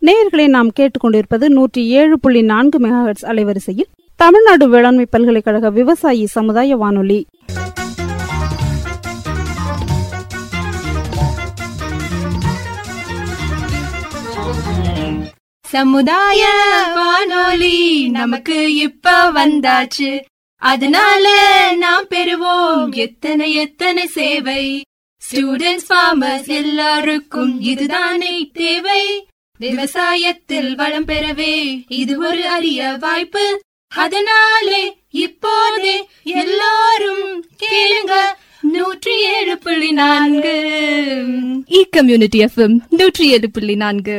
நேயர்களை நாம் கேட்டுக்கொண்டிருப்பது நூற்றி ஏழு புள்ளி நான்கு மெகாஹெட்ஸ் அலைவரிசையில் தமிழ்நாடு வேளாண்மை பல்கலைக்கழக விவசாயி சமுதாய வானொலி சமுதாய வானொலி நமக்கு இப்ப வந்தாச்சு அதனால நாம் பெறுவோம் எத்தனை எத்தனை சேவை ஸ்டூடெண்ட்ஸ் ஃபார்மர்ஸ் எல்லாருக்கும் இதுதானே தேவை விவசாயத்தில் வளம் பெறவே இது ஒரு அரிய வாய்ப்பு அதனாலே இப்போதே எல்லாரும் கேளுங்க நூற்றி ஏழு புள்ளி நான்கு இ கம்யூனிட்டி எஃப்எம் நூற்றி ஏழு புள்ளி நான்கு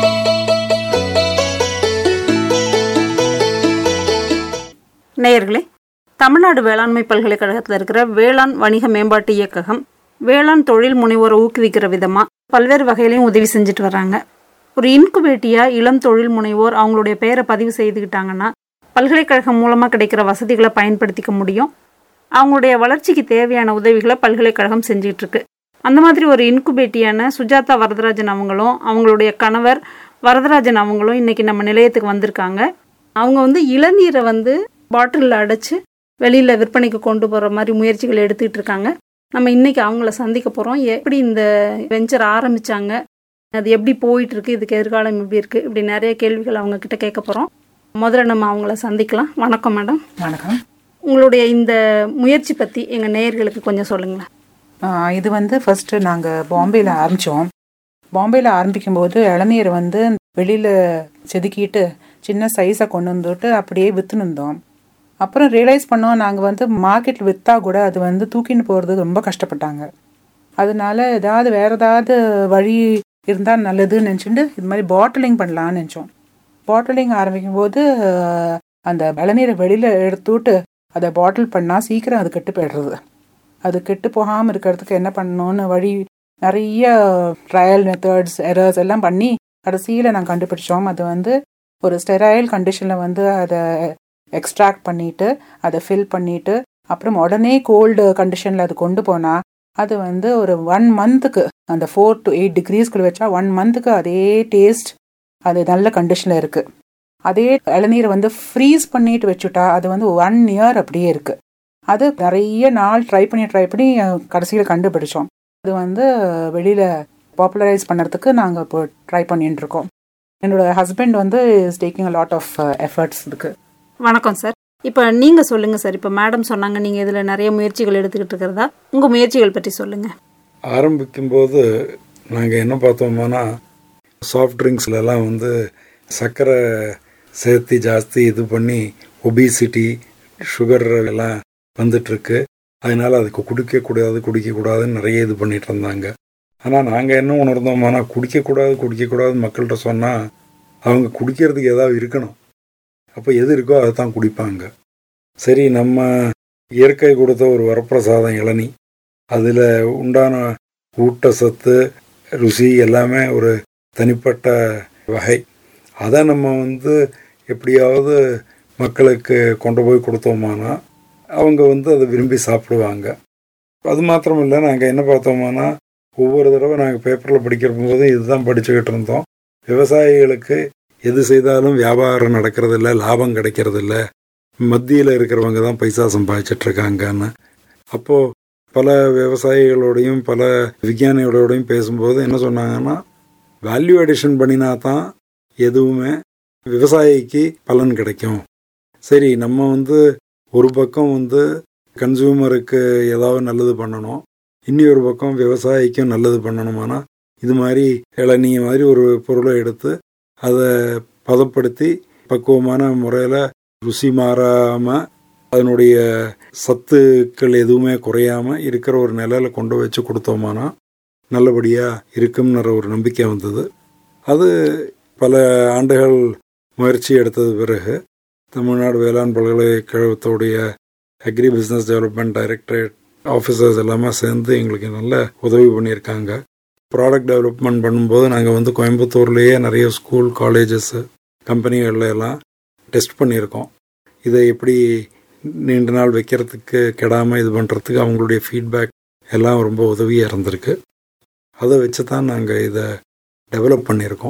நேயர்களே தமிழ்நாடு வேளாண்மை பல்கலைக்கழகத்தில் இருக்கிற வேளாண் வணிக மேம்பாட்டு இயக்ககம் வேளாண் தொழில் முனைவோரை ஊக்குவிக்கிற விதமாக பல்வேறு வகையிலையும் உதவி செஞ்சுட்டு வராங்க ஒரு இன்குபேட்டியாக இளம் தொழில் முனைவோர் அவங்களுடைய பெயரை பதிவு செய்துக்கிட்டாங்கன்னா பல்கலைக்கழகம் மூலமாக கிடைக்கிற வசதிகளை பயன்படுத்திக்க முடியும் அவங்களுடைய வளர்ச்சிக்கு தேவையான உதவிகளை பல்கலைக்கழகம் செஞ்சிட்டு இருக்கு அந்த மாதிரி ஒரு இன்குபேட்டியான சுஜாதா வரதராஜன் அவங்களும் அவங்களுடைய கணவர் வரதராஜன் அவங்களும் இன்னைக்கு நம்ம நிலையத்துக்கு வந்திருக்காங்க அவங்க வந்து இளநீரை வந்து பாட்டிலில் அடைச்சு வெளியில் விற்பனைக்கு கொண்டு போகிற மாதிரி முயற்சிகள் எடுத்துக்கிட்டு இருக்காங்க நம்ம இன்னைக்கு அவங்கள சந்திக்க போகிறோம் எப்படி இந்த வெஞ்சர் ஆரம்பிச்சாங்க அது எப்படி போயிட்டு இருக்கு இதுக்கு எதிர்காலம் எப்படி இருக்கு இப்படி நிறைய கேள்விகள் அவங்க கிட்ட கேட்க போகிறோம் முதல்ல நம்ம அவங்கள சந்திக்கலாம் வணக்கம் மேடம் வணக்கம் உங்களுடைய இந்த முயற்சி பற்றி எங்கள் நேயர்களுக்கு கொஞ்சம் சொல்லுங்களேன் ஆஹ் இது வந்து ஃபர்ஸ்ட்டு நாங்கள் பாம்பேயில் ஆரம்பித்தோம் பாம்பேயில் ஆரம்பிக்கும்போது இளநீரை வந்து வெளியில் செதுக்கிட்டு சின்ன சைஸை கொண்டு வந்துட்டு அப்படியே விற்றுன்னு இருந்தோம் அப்புறம் ரியலைஸ் பண்ணோம் நாங்கள் வந்து மார்க்கெட்டில் விற்றா கூட அது வந்து தூக்கின்னு போகிறது ரொம்ப கஷ்டப்பட்டாங்க அதனால ஏதாவது வேறு ஏதாவது வழி இருந்தால் நல்லதுன்னு நினச்சிட்டு இது மாதிரி பாட்டிலிங் பண்ணலான்னு நினச்சோம் பாட்டிலிங் ஆரம்பிக்கும் போது ஆஹ், அந்த இளநீரை வெளியில் எடுத்துட்டு அதை பாட்டில் பண்ணால் சீக்கிரம் அது கெட்டு போயிடுறது அது கெட்டு போகாமல் இருக்கிறதுக்கு என்ன பண்ணணும்னு வழி நிறைய ட்ரையல் மெத்தட்ஸ் எரர்ஸ் எல்லாம் பண்ணி கடைசியில் நாங்கள் கண்டுபிடிச்சோம் அது வந்து ஒரு ஸ்டெரைல் கண்டிஷனில் வந்து அதை எக்ஸ்ட்ராக்ட் பண்ணிட்டு அதை ஃபில் பண்ணிட்டு அப்புறம் உடனே கோல்டு கண்டிஷனில் அது கொண்டு போனால் அது வந்து ஒரு ஒன் மந்த்துக்கு அந்த ஃபோர் டு எயிட் டிகிரிஸ்குள்ள வச்சா ஒன் மந்த்துக்கு அதே டேஸ்ட் அது நல்ல கண்டிஷனில் இருக்குது அதே இளநீரை வந்து ஃப்ரீஸ் பண்ணிட்டு வச்சுட்டா அது வந்து ஒன் இயர் அப்படியே இருக்குது அது நிறைய நாள் ட்ரை பண்ணி ட்ரை பண்ணி கடைசியில் கண்டுபிடிச்சோம் அது வந்து வெளியில் பாப்புலரைஸ் பண்ணுறதுக்கு நாங்கள் இப்போ ட்ரை பண்ணிட்டு இருக்கோம் என்னோட ஹஸ்பண்ட் வந்து is taking a lot of efforts இதுக்கு வணக்கம் சார் இப்போ நீங்கள் சொல்லுங்கள் சார் இப்போ மேடம் சொன்னாங்க நீங்கள் இதில் நிறைய முயற்சிகள் எடுத்துக்கிட்டு இருக்கிறதா உங்கள் முயற்சிகள் பற்றி சொல்லுங்கள் ஆரம்பிக்கும்போது நாங்கள் என்ன பார்த்தோம்னா சாஃப்ட் ட்ரிங்க்ஸ்லலாம் வந்து சர்க்கரை சேர்த்து ஜாஸ்தி இது பண்ணி ஒபிசிட்டி சுகர் எல்லாம் வந்துட்டுருக்கு அதனால அதுக்கு குடிக்கக்கூடாது குடிக்கக்கூடாதுன்னு நிறைய இது பண்ணிட்டு இருந்தாங்க ஆனால் நாங்கள் என்ன உணர்ந்தோம்னா குடிக்கக்கூடாது குடிக்கக்கூடாது மக்கள்கிட்ட சொன்னால் அவங்க குடிக்கிறதுக்கு ஏதாவது இருக்கணும் அப்போ எது இருக்கோ அதை தான் குடிப்பாங்க சரி நம்ம இயற்கை கொடுத்த ஒரு வரப்பிரசாதம் இளநி அதில் உண்டான ஊட்டச்சத்து ருசி எல்லாமே ஒரு தனிப்பட்ட வகை அதை நம்ம வந்து எப்படியாவது மக்களுக்கு கொண்டு போய் கொடுத்தோமானா அவங்க வந்து அதை விரும்பி சாப்பிடுவாங்க அது மாத்திரம் இல்லை நாங்கள் என்ன பார்த்தோம்னா ஒவ்வொரு தடவை நாங்கள் பேப்பரில் படிக்கிற போது இதுதான் படிச்சுக்கிட்டு இருந்தோம் விவசாயிகளுக்கு எது செய்தாலும் வியாபாரம் நடக்கிறதில்ல லாபம் கிடைக்கிறதில்ல மத்தியில் இருக்கிறவங்க தான் பைசா சம்பாதிச்சிட்டு இருக்காங்கன்னு அப்போது பல விவசாயிகளோடையும் பல விஞ்ஞானிகளோடையும் பேசும்போது என்ன சொன்னாங்கன்னா வேல்யூ அடிஷன் பண்ணினா தான் எதுவுமே விவசாயிக்கு பலன் கிடைக்கும் சரி நம்ம வந்து ஒரு பக்கம் வந்து கன்சூமருக்கு ஏதாவது நல்லது பண்ணணும் இன்னி ஒரு பக்கம் விவசாயிக்கும் நல்லது பண்ணணுமானா இது மாதிரி இளநீ மாதிரி ஒரு பொருளை எடுத்து அதை பதப்படுத்தி பக்குவமான முறையில் ருசி மாறாமல் அதனுடைய சத்துக்கள் எதுவுமே குறையாம இருக்கிற ஒரு நிலையில கொண்டு வச்சு கொடுத்தோமானா நல்லபடியாக இருக்கும்ன்ற ஒரு நம்பிக்கை வந்தது அது பல ஆண்டுகள் முயற்சி எடுத்தது பிறகு தமிழ்நாடு வேளாண் பல்கலைக்கழகத்துடைய agri business development directorate officers எல்லாமே சேர்ந்து எங்களுக்கு நல்ல உதவி பண்ணியிருக்காங்க ப்ராடக்ட் டெவலப்மெண்ட் பண்ணும்போது நாங்கள் வந்து கோயம்புத்தூர்லேயே நிறைய ஸ்கூல் காலேஜஸ் கம்பெனிகள்ல எல்லாம் டெஸ்ட் பண்ணியிருக்கோம் இதை எப்படி நீண்ட நாள் வைக்கிறதுக்கு கெடாமல் இது பண்ணுறதுக்கு அவங்களுடைய ஃபீட்பேக் எல்லாம் ரொம்ப உதவியாக இருந்திருக்கு அதை வச்சு தான் நாங்கள் இதை டெவலப் பண்ணியிருக்கோம்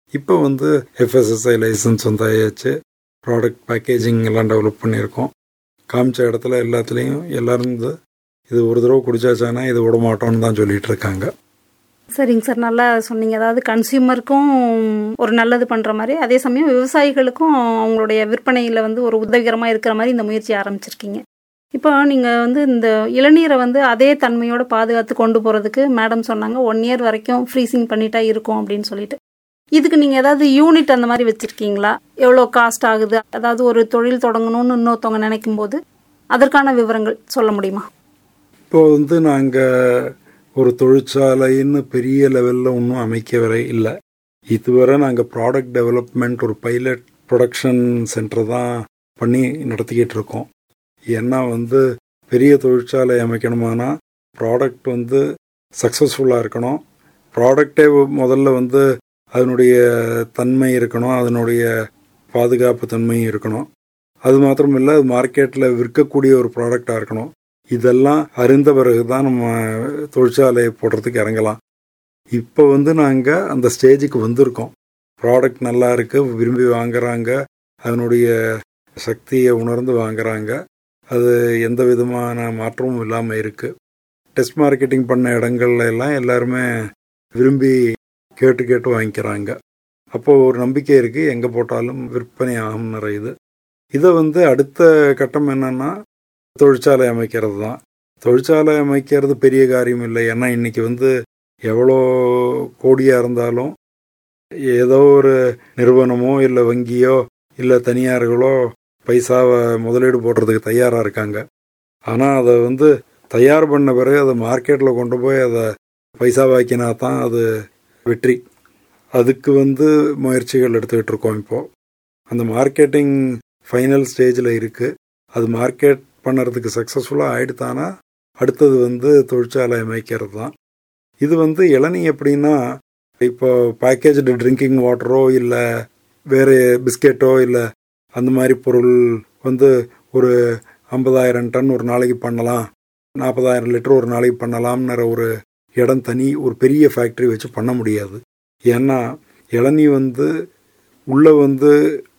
இப்போ வந்து எஃப்எஸ்எஸ்ஐ லைசன்ஸ் வந்து ஆயாச்சு ப்ராடக்ட் பேக்கேஜிங் எல்லாம் டெவலப் பண்ணியிருக்கோம் காமிச்ச இடத்துல எல்லாத்துலேயும் எல்லாரும் வந்து இது ஒரு தடவை குடிச்சாச்சானா இது விட மாட்டோம்னு தான் சொல்லிட்டு இருக்காங்க சரிங்க சார் நல்லா சொன்னீங்க அதாவது கன்சியூமருக்கும் ஒரு நல்லது பண்ணுற மாதிரி அதே சமயம் விவசாயிகளுக்கும் அவங்களுடைய விற்பனையில் வந்து ஒரு உதவிகரமாக இருக்கிற மாதிரி இந்த முயற்சி ஆரம்பிச்சிருக்கீங்க இப்போ நீங்கள் வந்து இந்த இளநீரை வந்து அதே தன்மையோடு பாதுகாத்து கொண்டு போகிறதுக்கு மேடம் சொன்னாங்க ஒன் இயர் வரைக்கும் ஃப்ரீசிங் பண்ணிட்டா இருக்கும் அப்படின்னு சொல்லிட்டு இதுக்கு நீங்கள் ஏதாவது யூனிட் அந்த மாதிரி வச்சுருக்கீங்களா எவ்வளோ காஸ்ட் ஆகுது அதாவது ஒரு தொழில் தொடங்கணும்னு இன்னொருத்தவங்க நினைக்கும் போது அதற்கான விவரங்கள் சொல்ல முடியுமா இப்போ வந்து நாங்கள் ஒரு தொழிற்சாலைன்னு பெரிய லெவலில் ஒன்றும் அமைக்கவரை இல்லை இதுவரை நாங்கள் ப்ராடக்ட் டெவலப்மெண்ட் ஒரு பைலட் ப்ரொடக்ஷன் சென்டர் தான் பண்ணி நடத்திக்கிட்டு இருக்கோம் ஏன்னா வந்து பெரிய தொழிற்சாலை அமைக்கணுமானா ப்ராடக்ட் வந்து சக்ஸஸ்ஃபுல்லாக இருக்கணும் ப்ராடக்டே முதல்ல வந்து அதனுடைய தன்மை இருக்கணும் அதனுடைய பாதுகாப்பு தன்மையும் இருக்கணும் அது மாத்திரம் இல்லை அது மார்க்கெட்டில் விற்கக்கூடிய ஒரு ப்ராடக்டாக இருக்கணும் இதெல்லாம் அறிந்த பிறகு தான் நம்ம தொழிற்சாலையை போடுறதுக்கு இறங்கலாம் இப்போ வந்து நாங்கள் அந்த ஸ்டேஜுக்கு வந்திருக்கோம் ப்ராடக்ட் நல்லா இருக்கு விரும்பி வாங்குறாங்க அதனுடைய சக்தியை உணர்ந்து வாங்குறாங்க அது எந்த விதமான மாற்றமும் இல்லாமல் இருக்கு டெஸ்ட் மார்க்கெட்டிங் பண்ண இடங்கள்ல எல்லாம் எல்லாருமே விரும்பி கேட்டு கேட்டு வாங்கிக்கிறாங்க அப்போ ஒரு நம்பிக்கை இருக்கு எங்கே போட்டாலும் விற்பனை ஆகும் நிறையுது இதை வந்து அடுத்த கட்டம் என்னன்னா தொழிற்சாலை அமைக்கிறது தான் தொழிற்சாலை அமைக்கிறது பெரிய காரியம் இல்லை ஏன்னா இன்னைக்கு வந்து எவ்வளோ கோடியாக இருந்தாலும் ஏதோ ஒரு நிறுவனமோ இல்லை வங்கியோ இல்லை தனியார்களோ பைசாவை முதலீடு போடுறதுக்கு தயாராக இருக்காங்க ஆனால் அதை வந்து தயார் பண்ண பிறகு அதை மார்க்கெட்டில் கொண்டு போய் அதை பைசாவாக்கினா தான் அது வெற்றி அதுக்கு வந்து முயற்சிகள் எடுத்துக்கிட்டு இருக்கோம் இப்போது அந்த மார்க்கெட்டிங் ஃபைனல் ஸ்டேஜில் இருக்குது அது மார்க்கெட் பண்ணுறதுக்கு சக்ஸஸ்ஃபுல்லாக ஆயிடுத்தானா அடுத்தது வந்து தொழிற்சாலை அமைக்கிறது தான் இது வந்து இளநீ எப்படின்னா இப்போ பேக்கேஜ்டு ட்ரிங்கிங் வாட்டரோ இல்லை வேறு பிஸ்கெட்டோ இல்லை அந்த மாதிரி பொருள் வந்து ஒரு ஐம்பதாயிரம் டன் ஒரு நாளைக்கு பண்ணலாம் நாற்பதாயிரம் லிட்டர் ஒரு நாளைக்கு பண்ணலாம்ங்கிற ஒரு இடம் தனி ஒரு பெரிய ஃபேக்ட்ரி வச்சு பண்ண முடியாது ஏன்னா இளநீ வந்து உள்ளே வந்து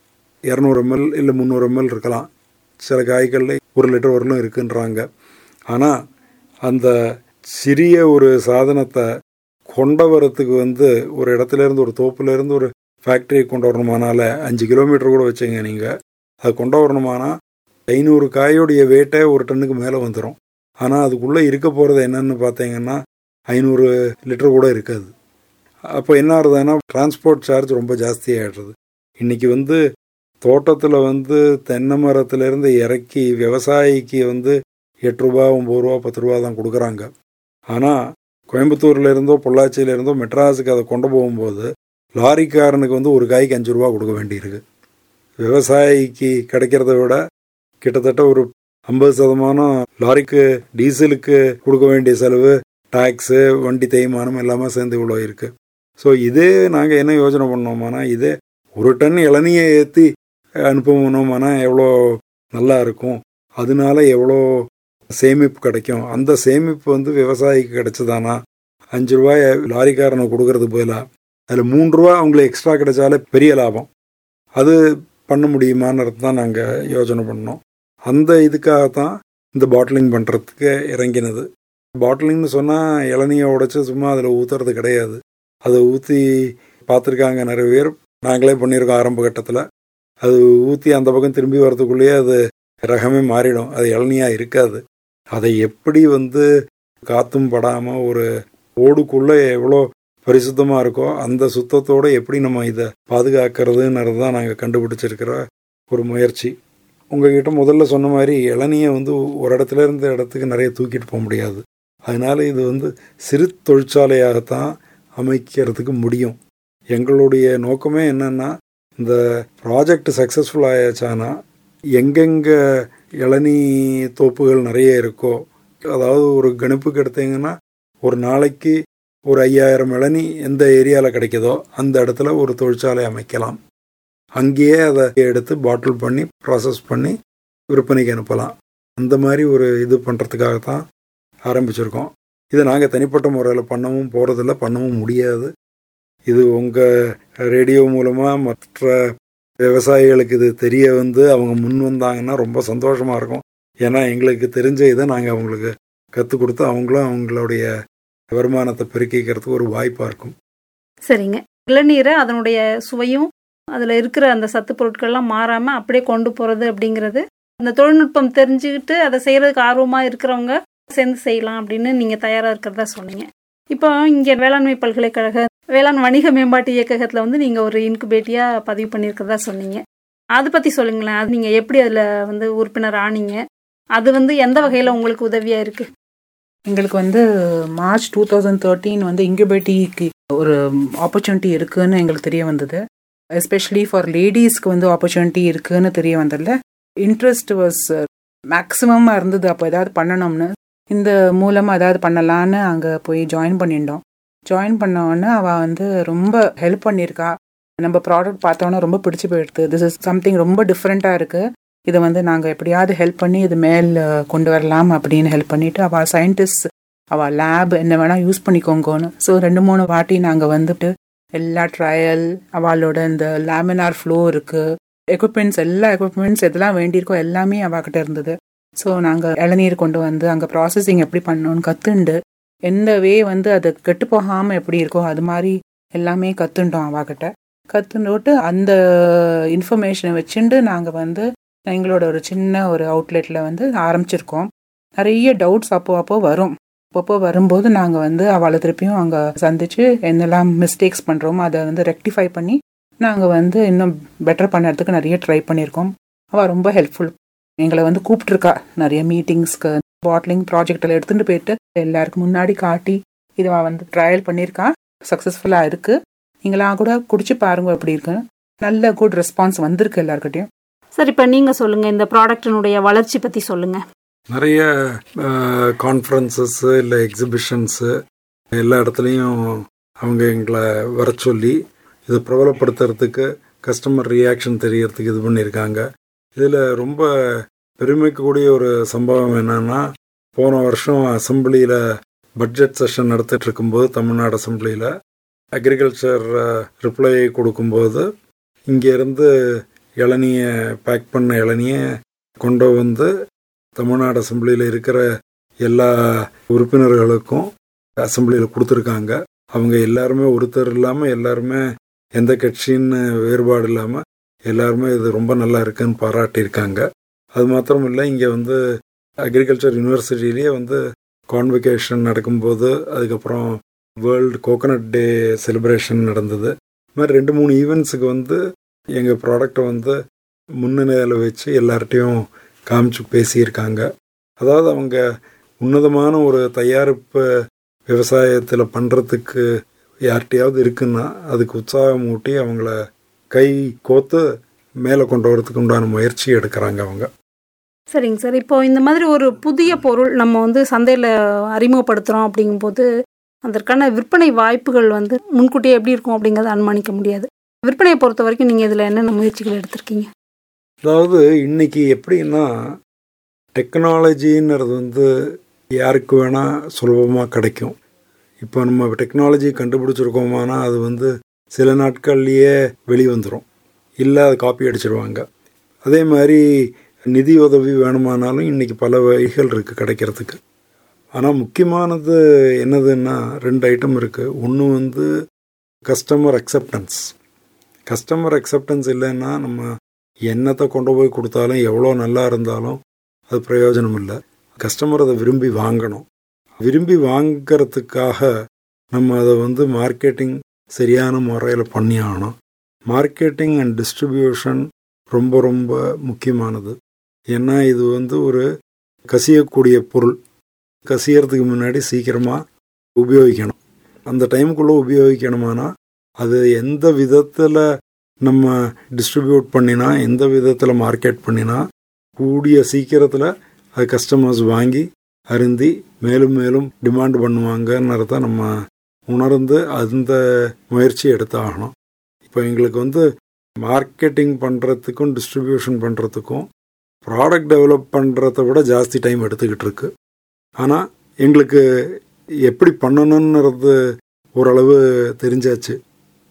இரநூறு எம்எல் இல்லை முந்நூறு எம்எல் இருக்கலாம் சில காய்களில் ஒரு லிட்டர் வரலும் இருக்குன்றாங்க ஆனால் அந்த சிறிய ஒரு சாதனத்தை கொண்டு வரத்துக்கு வந்து ஒரு இடத்துல இருந்து ஒரு தோப்புல இருந்து ஒரு ஃபேக்டரியை கொண்டு வரணுமானால அஞ்சு கிலோமீட்டர் கூட வச்சுங்க நீங்கள் அது கொண்டு வரணுமானா ஐநூறு காயோடைய வெயிட்டே ஒரு டன்னுக்கு மேலே வந்துடும் ஆனால் அதுக்குள்ளே இருக்க போகிறது என்னன்னு பார்த்தீங்கன்னா ஐநூறு லிட்டர் கூட இருக்காது அப்போ என்ன ஆகுதுன்னா டிரான்ஸ்போர்ட் சார்ஜ் ரொம்ப ஜாஸ்தி ஆகிடுறது இன்றைக்கி வந்து தோட்டத்தில் வந்து தென்னை மரத்துலேருந்து இறக்கி விவசாயிக்கு வந்து எட்டு ரூபா ஒம்பது ரூபா பத்து ரூபா தான் கொடுக்குறாங்க ஆனால் கோயம்புத்தூர்ல இருந்தோ பொள்ளாச்சியில இருந்தோ மெட்ராஸுக்கு அதை கொண்டு போகும்போது லாரிக்காரனுக்கு வந்து ஒரு காய்க்கு அஞ்சு ரூபா கொடுக்க வேண்டியிருக்கு விவசாயிக்கு கிடைக்கிறத விட கிட்டத்தட்ட ஒரு ஐம்பது சதமானம் லாரிக்கு டீசலுக்கு கொடுக்க வேண்டிய செலவு டாக்ஸு வண்டி தேய்மானம் எல்லாமே சேர்ந்து இவ்வளோ இருக்கு ஸோ இதே நாங்கள் என்ன யோசனை பண்ணோமானா இதே ஒரு டன் இளநியை ஏற்றி அனுப்பணுமானா எவ்வளோ நல்லா இருக்கும் அதனால எவ்வளோ சேமிப்பு கிடைக்கும் அந்த சேமிப்பு வந்து விவசாயிக்கு கிடைச்சதானா அஞ்சு ரூபாய் லாரிக்காரனுக்கு கொடுக்கறது பதிலாக அதில் மூன்று ரூபா அவங்களுக்கு எக்ஸ்ட்ரா கிடைச்சாலே பெரிய லாபம் அது பண்ண முடியுமான்றது தான் நாங்கள் யோசனை பண்ணோம் அந்த இதுக்காகத்தான் இந்த பாட்டிலிங் பண்ணுறதுக்கு இறங்கினது பாட்டிலிங்னு சொன்னால் இளநியை உடைச்சு சும்மா அதில் ஊற்றுறது கிடையாது அதை ஊற்றி பார்த்துருக்காங்க நிறைய பேர் நாங்களே பண்ணியிருக்கோம் ஆரம்ப கட்டத்தில் அது ஊற்றி அந்த பக்கம் திரும்பி வர்றதுக்குள்ளேயே அது ரகமே மாறிடும் அது இளநியாக இருக்காது அதை எப்படி வந்து காத்தும் படாமல் ஒரு ஓடுக்குள்ளே எவ்வளோ பரிசுத்தமாக இருக்கோ அந்த சுத்தத்தோடு எப்படி நம்ம இதை பாதுகாக்கிறதுன்றது தான் நாங்கள் கண்டுபிடிச்சிருக்கிற ஒரு முயற்சி உங்ககிட்ட முதல்ல சொன்ன மாதிரி இளநியை வந்து ஒரு இடத்துல இருந்த இடத்துக்கு நிறைய தூக்கிட்டு போக முடியாது அதனால இது வந்து சிறு தொழிற்சாலையாகத்தான் அமைக்கிறதுக்கு முடியும் எங்களுடைய நோக்கமே என்னன்னா இந்த ப்ராஜெக்ட் சக்ஸஸ்ஃபுல் ஆயாச்சானா எங்கெங்கே இளநீ தோப்புகள் நிறைய இருக்கோ அதாவது ஒரு கணிப்புக்கு எடுத்தீங்கன்னா ஒரு நாளைக்கு ஒரு ஐயாயிரம் இளநீ எந்த ஏரியாவில் கிடைக்குதோ அந்த இடத்துல ஒரு தொழிற்சாலை அமைக்கலாம் அங்கேயே அதை எடுத்து பாட்டில் பண்ணி ப்ராசஸ் பண்ணி விற்பனைக்கு அனுப்பலாம் அந்த மாதிரி ஒரு இது பண்ணுறதுக்காக தான் ஆரம்பிச்சிருக்கோம் இதை நாங்கள் தனிப்பட்ட முறையில் பண்ணவும் போகிறதில்ல பண்ணவும் முடியாது இது உங்கள் ரேடியோ மூலமாக மற்ற விவசாயிகளுக்கு இது தெரிய வந்து அவங்க முன் வந்தாங்கன்னா ரொம்ப சந்தோஷமாக இருக்கும் ஏன்னா எங்களுக்கு தெரிஞ்ச இதை நாங்கள் அவங்களுக்கு கற்றுக் கொடுத்து அவங்களும் அவங்களுடைய வருமானத்தை பெருக்கிக்கிறதுக்கு ஒரு வாய்ப்பாக இருக்கும் சரிங்க இளநீரை அதனுடைய சுவையும் அதில் இருக்கிற அந்த சத்து பொருட்கள்லாம் மாறாமல் அப்படியே கொண்டு போகிறது அப்படிங்கிறது அந்த தொழில்நுட்பம் தெரிஞ்சுக்கிட்டு அதை செய்கிறதுக்கு ஆர்வமாக இருக்கிறவங்க சேர்ந்து செய்யலாம் அப்படின்னு நீங்கள் தயாராக இருக்கிறதா சொன்னீங்க இப்போ இங்கே வேளாண்மை பல்கலைக்கழக வேளாண் வணிக மேம்பாட்டு இயக்ககத்தில் வந்து நீங்கள் ஒரு இன்குபேட்டியாக பதிவு பண்ணியிருக்கிறதா சொன்னீங்க அதை பற்றி சொல்லுங்களேன் அது நீங்கள் எப்படி அதில் வந்து உறுப்பினர் ஆனீங்க அது வந்து எந்த வகையில் உங்களுக்கு உதவியாக இருக்குது எங்களுக்கு வந்து மார்ச் டூ தௌசண்ட் தேர்ட்டீன் வந்து இன்குபேட்டிக்கு ஒரு ஆப்பர்ச்சுனிட்டி இருக்குன்னு எங்களுக்கு தெரிய வந்தது எஸ்பெஷலி ஃபார் லேடிஸ்க்கு வந்து ஆப்பர்ச்சுனிட்டி இருக்குன்னு தெரிய வந்ததில்ல இன்ட்ரெஸ்ட் வாஸ் மேக்ஸிமமாக இருந்தது அப்போ ஏதாவது பண்ணணும்னு இந்த மூலமாக ஏதாவது பண்ணலான்னு அங்கே போய் ஜாயின் பண்ணிட்டோம் ஜாயின் பண்ண உடனே அவள் வந்து ரொம்ப ஹெல்ப் பண்ணியிருக்கா நம்ம ப்ராடக்ட் பார்த்தோன்னே ரொம்ப பிடிச்சி போயிடுது திஸ் இஸ் சம்திங் ரொம்ப டிஃப்ரெண்ட்டாக இருக்குது இதை வந்து நாங்கள் எப்படியாவது ஹெல்ப் பண்ணி இது மேல் கொண்டு வரலாம் அப்படின்னு ஹெல்ப் பண்ணிவிட்டு அவள் சயின்டிஸ்ட் அவள் லேப் என்ன வேணால் யூஸ் பண்ணிக்கோங்கன்னு ஸோ ரெண்டு மூணு வாட்டி நாங்கள் வந்துட்டு எல்லா ட்ரையல் அவளோட இந்த லேமினார் ஃப்ளோ இருக்குது எக்யூப்மெண்ட்ஸ் எல்லா எக்யூப்மெண்ட்ஸ் எதெல்லாம் வேண்டியிருக்கோ எல்லாமே அவகிட்ட இருந்தது ஸோ நாங்கள் இளநீர் கொண்டு வந்து அங்கே ப்ராசஸிங் எப்படி பண்ணணும்னு கற்றுண்டு எந்த வே வந்து அது கெட்டு போகாமல் எப்படி இருக்கோ அது மாதிரி எல்லாமே கற்றுண்டோம் அவகிட்ட கற்றுண்டோட்டு அந்த இன்ஃபர்மேஷனை வச்சுட்டு நாங்கள் வந்து எங்களோட ஒரு சின்ன ஒரு அவுட்லெட்டில் வந்து ஆரம்பிச்சிருக்கோம் நிறைய டவுட்ஸ் அப்போ அப்போ வரும் அப்பப்போ வரும்போது நாங்கள் வந்து அவளை திருப்பியும் அங்கே சந்தித்து என்னெல்லாம் மிஸ்டேக்ஸ் பண்ணுறோமோ அதை வந்து ரெக்டிஃபை பண்ணி நாங்கள் வந்து இன்னும் பெட்டர் பண்ணுறதுக்கு நிறைய ட்ரை பண்ணியிருக்கோம் அவள் ரொம்ப ஹெல்ப்ஃபுல் எங்களை வந்து கூப்பிட்ருக்கா நிறைய மீட்டிங்ஸ்க்கு பாட்லிங் ப்ராஜெக்டில் எடுத்துகிட்டு போயிட்டு எல்லாருக்கும் முன்னாடி காட்டி இதை அவள் வந்து ட்ரையல் பண்ணியிருக்கா சக்ஸஸ்ஃபுல்லாக இருக்குது நீங்களாம் கூட குடிச்சு பாருங்க எப்படி இருக்குன்னு நல்ல குட் ரெஸ்பான்ஸ் வந்திருக்கு எல்லாருக்கிட்டையும் சரி இப்போ நீங்கள் சொல்லுங்கள் இந்த ப்ராடக்டினுடைய வளர்ச்சி பற்றி சொல்லுங்கள் நிறைய கான்ஃபரன்சஸ்ஸு இல்லை எக்ஸிபிஷன்ஸு எல்லா இடத்துலையும் அவங்க எங்களை வர சொல்லி இதை பிரபலப்படுத்துறதுக்கு கஸ்டமர் ரியாக்ஷன் தெரியறதுக்கு இது பண்ணியிருக்காங்க இதில் ரொம்ப பெருமைக்கூடிய ஒரு சம்பவம் என்னன்னா போன வருஷம் அசம்பிளியில் பட்ஜெட் செஷன் நடத்திட்டு இருக்கும்போது தமிழ்நாடு அசம்பிளியில் அக்ரிகல்ச்சர் ரிப்ளை கொடுக்கும்போது இங்கேருந்து இளநிய பேக் பண்ண இளநிய கொண்டு வந்து தமிழ்நாடு அசம்பிளியில் இருக்கிற எல்லா உறுப்பினர்களுக்கும் அசம்பிளியில் கொடுத்துருக்காங்க அவங்க எல்லாருமே ஒருத்தர் இல்லாமல் எல்லாருமே எந்த கட்சின்னு வேறுபாடு இல்லாமல் எல்லாருமே இது ரொம்ப நல்லா இருக்குன்னு பாராட்டியிருக்காங்க அது மாத்திரம் இல்லை இங்கே வந்து அக்ரிகல்ச்சர் யூனிவர்சிட்டிலேயே வந்து கான்வெகேஷன் நடக்கும்போது அதுக்கப்புறம் வேர்ல்டு கோகனட் டே செலிப்ரேஷன் நடந்தது இது மாதிரி ரெண்டு மூணு ஈவெண்ட்ஸுக்கு வந்து எங்கள் ப்ராடக்டை வந்து முன்னிலையில் வச்சு எல்லார்ட்டையும் காமிச்சு பேசியிருக்காங்க அதாவது அவங்க உன்னதமான ஒரு தயாரிப்பு விவசாயத்தில் பண்ணுறதுக்கு யார்கிட்டையாவது இருக்குன்னா அதுக்கு உற்சாகம் ஊட்டி அவங்கள கை கோத்து மேலே கொண்டு வரதுக்கு உண்டான முயற்சி எடுக்கிறாங்க அவங்க சரிங்க சார் இப்போ இந்த மாதிரி ஒரு புதிய பொருள் நம்ம வந்து சந்தையில் அறிமுகப்படுத்துகிறோம் அப்படிங்கும்போது அதற்கான விற்பனை வாய்ப்புகள் வந்து முன்கூட்டியே எப்படி இருக்கும் அப்படிங்கிறத அனுமானிக்க முடியாது விற்பனையை பொறுத்த வரைக்கும் நீங்கள் இதில் என்னென்ன முயற்சிகள் எடுத்திருக்கீங்க அதாவது இன்னைக்கு எப்படின்னா டெக்னாலஜின்றது வந்து யாருக்கு வேணால் சுலபமாக கிடைக்கும் இப்போ நம்ம டெக்னாலஜி கண்டுபிடிச்சிருக்கோமானா அது வந்து சில நாட்கள்லேயே வெளிவந்துடும் இல்லை அதை காப்பி அடிச்சிருவாங்க அதே மாதிரி நிதி உதவி வேணுமானாலும் இன்றைக்கி பல வழிகள் இருக்குது கிடைக்கிறதுக்கு ஆனால் முக்கியமானது என்னதுன்னா ரெண்டு ஐட்டம் இருக்குது ஒன்று வந்து கஸ்டமர் அக்செப்டன்ஸ் கஸ்டமர் அக்செப்டன்ஸ் இல்லைன்னா நம்ம என்னத்தை கொண்டு போய் கொடுத்தாலும் எவ்வளோ நல்லா இருந்தாலும் அது பிரயோஜனம் இல்லை கஸ்டமர் அதை விரும்பி வாங்கணும் விரும்பி வாங்கிறதுக்காக நம்ம அதை வந்து மார்க்கெட்டிங் சரியான முறையில் பண்ணி ஆகணும் மார்க்கெட்டிங் அண்ட் டிஸ்ட்ரிபியூஷன் ரொம்ப ரொம்ப முக்கியமானது ஏன்னா இது வந்து ஒரு கசியக்கூடிய பொருள் கசியறதுக்கு முன்னாடி சீக்கிரமாக உபயோகிக்கணும் அந்த டைமுக்குள்ளே உபயோகிக்கணுமானா அது எந்த விதத்தில் நம்ம டிஸ்ட்ரிபியூட் பண்ணினா எந்த விதத்தில் மார்க்கெட் பண்ணினா கூடிய சீக்கிரத்தில் அது கஸ்டமர்ஸ் வாங்கி அருந்தி மேலும் மேலும் டிமாண்ட் பண்ணுவாங்கன்றத நம்ம உணர்ந்து அந்த முயற்சி எடுத்தாகணும் இப்போ எங்களுக்கு வந்து மார்க்கெட்டிங் பண்ணுறதுக்கும் டிஸ்ட்ரிபியூஷன் பண்ணுறதுக்கும் ப்ராடக்ட் டெவலப் பண்ணுறத விட ஜாஸ்தி டைம் எடுத்துக்கிட்டு இருக்கு ஆனால் எங்களுக்கு எப்படி பண்ணணுன்றது ஓரளவு தெரிஞ்சாச்சு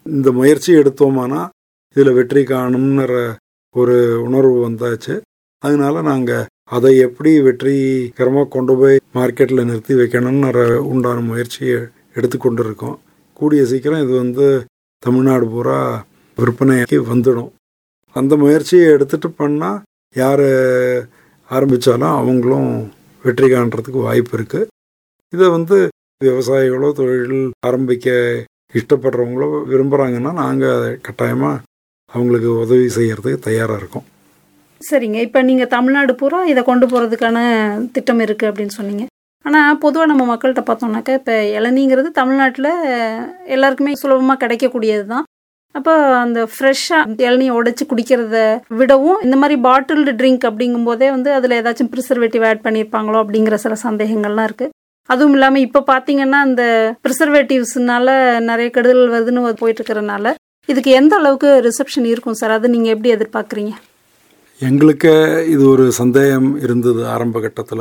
இந்த முயற்சி எடுத்தோமானா இதில் வெற்றி காணும்ன்ற ஒரு உணர்வு வந்தாச்சு அதனால நாங்கள் அதை எப்படி வெற்றிகரமாக கொண்டு போய் மார்க்கெட்டில் நிறுத்தி வைக்கணும்ன்ற உண்டான முயற்சியை எடுத்துக்கொண்டு இருக்கோம் கூடிய சீக்கிரம் இது வந்து தமிழ்நாடு பூரா விற்பனைக்கு வந்துடும் அந்த முயற்சியை எடுத்துட்டு பண்ணால் யார் ஆரம்பித்தாலும் அவங்களும் வெற்றி காண்றதுக்கு வாய்ப்பு இருக்குது இதை வந்து விவசாயிகளோ தொழில் ஆரம்பிக்க இஷ்டப்படுறவங்களோ விரும்புகிறாங்கன்னா நாங்கள் கட்டாயமாக அவங்களுக்கு உதவி செய்யறதுக்கு தயாராக இருக்கோம் சரிங்க இப்போ நீங்கள் தமிழ்நாடு பூரா இதை கொண்டு போகிறதுக்கான திட்டம் இருக்குது அப்படின்னு சொன்னீங்க ஆனால் பொதுவாக நம்ம மக்கள்கிட்ட பார்த்தோம்னாக்கா இப்போ இளநீங்கிறது தமிழ்நாட்டில் எல்லாருக்குமே சுலபமாக கிடைக்கக்கூடியது தான் அப்போ அந்த ஃப்ரெஷ்ஷாக இளநியை உடைச்சி குடிக்கிறத விடவும் இந்த மாதிரி பாட்டில்டு ட்ரிங்க் அப்படிங்கும்போதே வந்து அதில் ஏதாச்சும் ப்ரிசர்வேட்டிவ் ஆட் பண்ணியிருப்பாங்களோ அப்படிங்கிற சில சந்தேகங்கள்லாம் இருக்குது அதுவும் இல்லாமல் இப்போ பார்த்தீங்கன்னா அந்த ப்ரிசர்வேட்டிவ்ஸ்னால நிறைய கெடுதல் வருதுன்னு போயிட்டு இருக்கிறனால இதுக்கு எந்த அளவுக்கு ரிசப்ஷன் இருக்கும் சார் அது நீங்கள் எப்படி எதிர்பார்க்குறீங்க எங்களுக்கு இது ஒரு சந்தேகம் இருந்தது ஆரம்ப கட்டத்தில்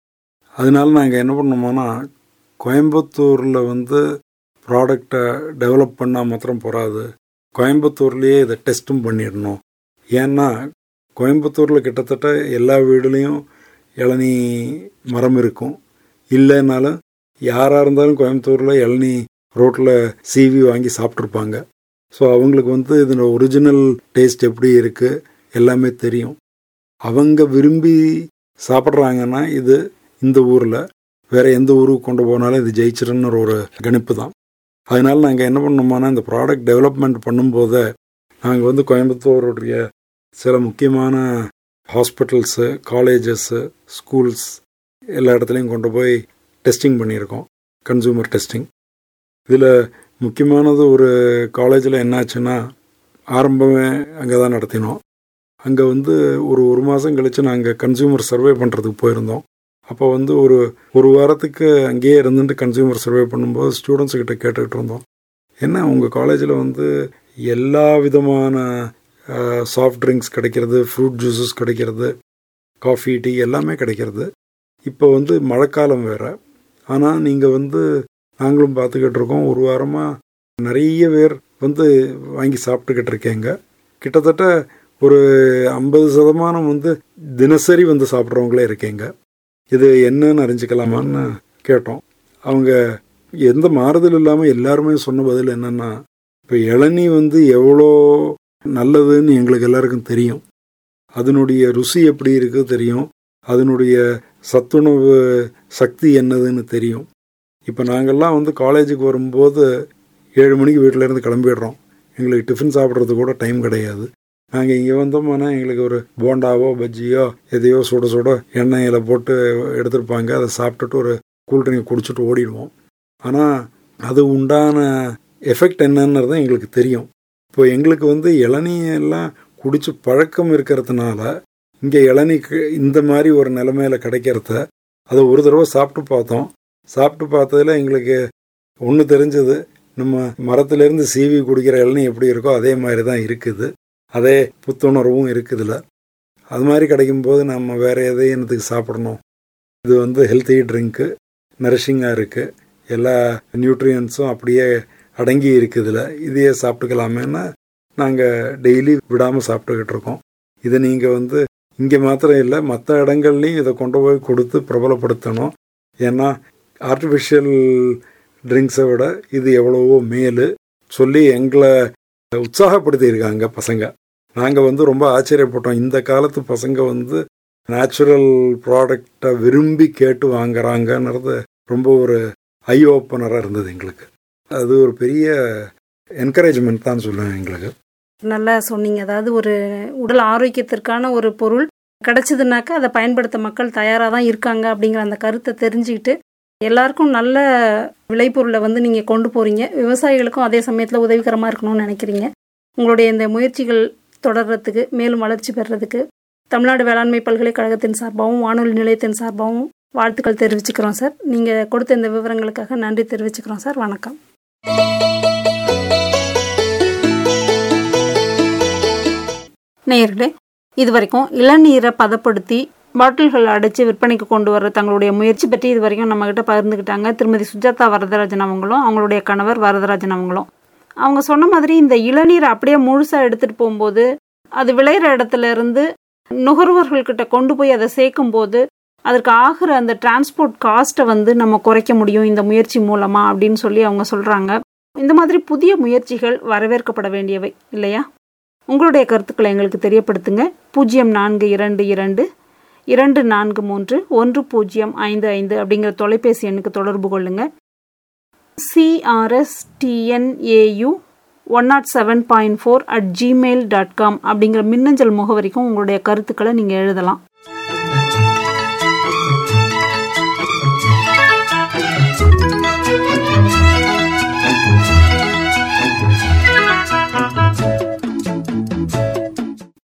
அதனால நாங்கள் என்ன பண்ணோமோனா கோயம்புத்தூரில் வந்து ப்ராடக்டை டெவலப் பண்ணால் மாத்திரம் போகாது கோயம்புத்தூர்லேயே இதை டெஸ்ட்டும் பண்ணிடணும் ஏன்னா கோயம்புத்தூரில் கிட்டத்தட்ட எல்லா வீடுலேயும் இளநீ மரம் இருக்கும் இல்லைனாலும் யாராக இருந்தாலும் கோயம்புத்தூரில் இளநீ ரோட்டில் சீவி வாங்கி சாப்பிட்ருப்பாங்க ஸோ அவங்களுக்கு வந்து இதோட ஒரிஜினல் டேஸ்ட் எப்படி இருக்குது எல்லாமே தெரியும் அவங்க விரும்பி சாப்பிட்றாங்கன்னா இது இந்த ஊரில் வேற எந்த ஊருக்கு கொண்டு போனாலும் இது ஜெயிச்சிருன்னு ஒரு கணிப்பு தான் அதனால நாங்கள் என்ன பண்ணோம்னா இந்த ப்ராடக்ட் டெவலப்மெண்ட் பண்ணும்போதே நாங்கள் வந்து கோயம்புத்தூருடைய சில முக்கியமான ஹாஸ்பிட்டல்ஸு காலேஜஸ்ஸு ஸ்கூல்ஸ் எல்லா இடத்துலையும் கொண்டு போய் டெஸ்டிங் பண்ணியிருக்கோம் கன்சூமர் டெஸ்டிங் இதில் முக்கியமானது ஒரு காலேஜில் என்னாச்சுன்னா ஆரம்பமே அங்கே தான் நடத்தினோம் அங்கே வந்து ஒரு ஒரு மாதம் கழித்து நாங்கள் கன்சியூமர் சர்வே பண்ணுறதுக்கு போயிருந்தோம் அப்போ வந்து ஒரு ஒரு வாரத்துக்கு அங்கேயே இருந்துட்டு கன்சியூமர் சர்வே பண்ணும்போது ஸ்டூடெண்ட்ஸ் கிட்ட கேட்டுக்கிட்டு இருந்தோம் என்ன உங்கள் காலேஜில் வந்து எல்லா விதமான சாஃப்ட் ட்ரிங்க்ஸ் கிடைக்கிறது ஃப்ரூட் ஜூஸஸ் கிடைக்கிறது காஃபி டீ எல்லாமே கிடைக்கிறது இப்போ வந்து மழைக்காலம் வேறு ஆனால் நீங்கள் வந்து நாங்களும் பார்த்துக்கிட்டு இருக்கோம் ஒரு வாரமாக நிறைய பேர் வந்து வாங்கி சாப்பிட்டுக்கிட்டு இருக்கேங்க கிட்டத்தட்ட ஒரு ஐம்பது சதமானம் வந்து தினசரி வந்து சாப்பிட்றவங்களே இருக்கேங்க இது என்னன்னு அறிஞ்சிக்கலாமான்னு கேட்டோம் அவங்க எந்த மாறுதல் இல்லாமல் எல்லாருமே சொன்ன பதில் என்னன்னா இப்போ இளநீ வந்து எவ்வளோ நல்லதுன்னு எங்களுக்கு எல்லாருக்கும் தெரியும் அதனுடைய ருசி எப்படி இருக்குது தெரியும் அதனுடைய சத்துணவு சக்தி என்னதுன்னு தெரியும் இப்போ நாங்கள்லாம் வந்து காலேஜுக்கு வரும்போது ஏழு மணிக்கு வீட்டிலேருந்து கிளம்பிடுறோம் எங்களுக்கு டிஃபன் சாப்பிட்றது கூட டைம் கிடையாது நாங்கள் இங்கே வந்தோம்னா எங்களுக்கு ஒரு போண்டாவோ பஜ்ஜியோ எதையோ சுட சுட எண்ணெயில் போட்டு எடுத்துருப்பாங்க அதை சாப்பிட்டுட்டு ஒரு கூல்ட்ரிங்க் குடிச்சிட்டு ஓடிடுவோம் ஆனால் அது உண்டான எஃபெக்ட் என்னன்றது எங்களுக்கு தெரியும் இப்போ எங்களுக்கு வந்து இளநியெல்லாம் குடிச்சு பழக்கம் இருக்கிறதுனால இங்கே இளநிக்கு இந்த மாதிரி ஒரு நிலைமையில கிடைக்கிறத அதை ஒரு தடவை சாப்பிட்டு பார்த்தோம் சாப்பிட்டு பார்த்ததுல எங்களுக்கு ஒன்று தெரிஞ்சது நம்ம மரத்துலேருந்து சீவி குடிக்கிற இளநீ எப்படி இருக்கோ அதே மாதிரி தான் இருக்குது அதே புத்துணர்வும் இருக்குதுல அது மாதிரி கிடைக்கும்போது நம்ம வேற எதையும் என்னத்துக்கு சாப்பிடணும் இது வந்து ஹெல்த்தி ட்ரிங்க்கு நரிஷிங்காக இருக்குது எல்லா நியூட்ரியன்ஸும் அப்படியே அடங்கி இருக்குதுல இதையே சாப்பிட்டுக்கலாமேன்னு நாங்கள் டெய்லி விடாமல் சாப்பிட்டுக்கிட்டு இருக்கோம் இதை நீங்கள் வந்து இங்கே மாத்திரம் இல்லை மற்ற இடங்கள்லையும் இதை கொண்டு போய் கொடுத்து பிரபலப்படுத்தணும் ஏன்னா ஆர்டிஃபிஷியல் ட்ரிங்க்ஸை விட இது எவ்வளவோ மேலு சொல்லி எங்களை உற்சாகப்படுத்தியிருக்காங்க பசங்க நாங்கள் வந்து ரொம்ப ஆச்சரியப்பட்டோம் இந்த காலத்து பசங்க வந்து நேச்சுரல் ப்ராடக்டை விரும்பி கேட்டு வாங்குறாங்கன்றது ரொம்ப ஒரு ஐ ஓப்பனராக இருந்தது எங்களுக்கு அது ஒரு பெரிய என்கரேஜ்மெண்ட் தான் சொல்லுவேன் எங்களுக்கு நல்லா சொன்னீங்க அதாவது ஒரு உடல் ஆரோக்கியத்திற்கான ஒரு பொருள் கிடைச்சதுனாக்கா அதை பயன்படுத்த மக்கள் தயாராக தான் இருக்காங்க அப்படிங்கிற அந்த கருத்தை தெரிஞ்சுக்கிட்டு எல்லாருக்கும் நல்ல விளைபொருளை வந்து நீங்கள் கொண்டு போகிறீங்க விவசாயிகளுக்கும் அதே சமயத்தில் உதவிகரமாக இருக்கணும்னு நினைக்கிறீங்க உங்களுடைய இந்த முயற்சிகள் தொடர்றதுக்கு மேலும் வளர்ச்சி பெறறதுக்கு தமிழ்நாடு வேளாண்மை பல்கலைக்கழகத்தின் சார்பாகவும் வானொலி நிலையத்தின் சார்பாகவும் வாழ்த்துக்கள் தெரிவிச்சுக்கிறோம் சார் நீங்கள் கொடுத்த இந்த விவரங்களுக்காக நன்றி தெரிவிச்சுக்கிறோம் சார் வணக்கம் நேயர்களே இது வரைக்கும் இளநீரை பதப்படுத்தி பாட்டில்கள் அடைச்சு விற்பனைக்கு கொண்டு வர தங்களுடைய முயற்சி பற்றி இது வரைக்கும் நம்மகிட்ட பகிர்ந்துக்கிட்டாங்க திருமதி சுஜாதா வரதராஜன் அவங்களும் அவங்களுடைய கணவர் வரதராஜன் அவங்களும் அவங்க சொன்ன மாதிரி இந்த இளநீரை அப்படியே முழுசாக எடுத்துகிட்டு போகும்போது அது விளையிற இடத்துல இருந்து நுகர்வோர்கள்கிட்ட கொண்டு போய் அதை சேர்க்கும்போது அதற்கு ஆகிற அந்த டிரான்ஸ்போர்ட் காஸ்ட்டை வந்து நம்ம குறைக்க முடியும் இந்த முயற்சி மூலமாக அப்படின்னு சொல்லி அவங்க சொல்கிறாங்க இந்த மாதிரி புதிய முயற்சிகள் வரவேற்கப்பட வேண்டியவை இல்லையா உங்களுடைய கருத்துக்களை எங்களுக்கு தெரியப்படுத்துங்க பூஜ்ஜியம் நான்கு இரண்டு இரண்டு இரண்டு நான்கு மூன்று ஒன்று பூஜ்ஜியம் ஐந்து ஐந்து அப்படிங்கிற தொலைபேசி எண்ணுக்கு தொடர்பு கொள்ளுங்க CRS TNAU one nought seven point four at gmail dot com அப்படிங்கிற மின்னஞ்சல் முகவரிக்கும் உங்களுடைய கருத்துக்களை நீங்கள் எழுதலாம்